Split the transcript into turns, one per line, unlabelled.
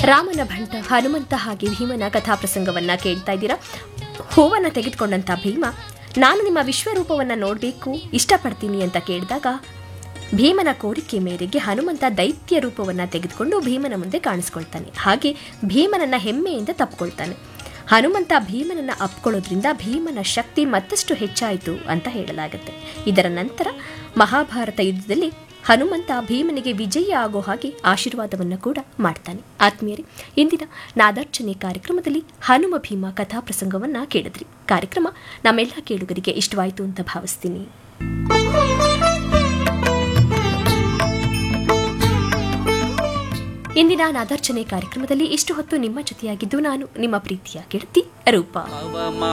ರಾಮನ ಭಂಟ ಹನುಮಂತ ಹಾಗೆ ಭೀಮನ ಕಥಾಪ್ರಸಂಗವನ್ನ ಕೇಳ್ತಾ ಇದ್ದೀರಾ ಹೂವನ್ನ ತೆಗೆದುಕೊಂಡಂತ ಭೀಮ ನಾನು ನಿಮ್ಮ ವಿಶ್ವರೂಪವನ್ನ ನೋಡಬೇಕು ಇಷ್ಟಪಡ್ತೀನಿ ಅಂತ ಕೇಳಿದಾಗ ಭೀಮನ ಕೋರಿಕೆ ಮೇರೆಗೆ ಹನುಮಂತ ದೈತ್ಯ ರೂಪವನ್ನ ತೆಗೆದುಕೊಂಡು ಭೀಮನ ಮುಂದೆ ಕಾಣಿಸ್ಕೊಳ್ತಾನೆ ಹಾಗೆ ಭೀಮನನ್ನ ಹೆಮ್ಮೆಯಿಂದ ತಪ್ಕೊಳ್ತಾನೆ ಹನುಮಂತ ಭೀಮನನ್ನ ಅಪ್ಕೊಳ್ಳೋದ್ರಿಂದ ಭೀಮನ ಶಕ್ತಿ ಮತ್ತಷ್ಟು ಹೆಚ್ಚಾಯಿತು ಅಂತ ಹೇಳಲಾಗುತ್ತೆ ಇದರ ನಂತರ ಮಹಾಭಾರತ ಯುದ್ಧದಲ್ಲಿ ಹನುಮಂತ ಭೀಮನಿಗೆ ವಿಜಯ ಆಗೋ ಹಾಗೆ ಆಶೀರ್ವಾದವನ್ನು ಕೂಡ ಮಾಡ್ತಾನೆ ಆತ್ಮೀಯರೇ ಇಂದಿನ ನಾದಾರ್ಚನೆ ಕಾರ್ಯಕ್ರಮದಲ್ಲಿ ಹನುಮ ಭೀಮ ಕಥಾ ಪ್ರಸಂಗವನ್ನ ಕೇಳಿದ್ರಿ ಕಾರ್ಯಕ್ರಮ ನಮ್ಮೆಲ್ಲ ಕೇಳುಗರಿಗೆ ಇಷ್ಟವಾಯಿತು ಅಂತ ಭಾವಿಸ್ತೀನಿ ಇಂದಿನ ನಾದಾರ್ಚನೆ ಕಾರ್ಯಕ್ರಮದಲ್ಲಿ ಇಷ್ಟು ಹೊತ್ತು ನಿಮ್ಮ ಜೊತೆಯಾಗಿದ್ದು ನಾನು ನಿಮ್ಮ ಪ್ರೀತಿಯ ಗೆಳತಿ ರೂಪ
ಅವಮ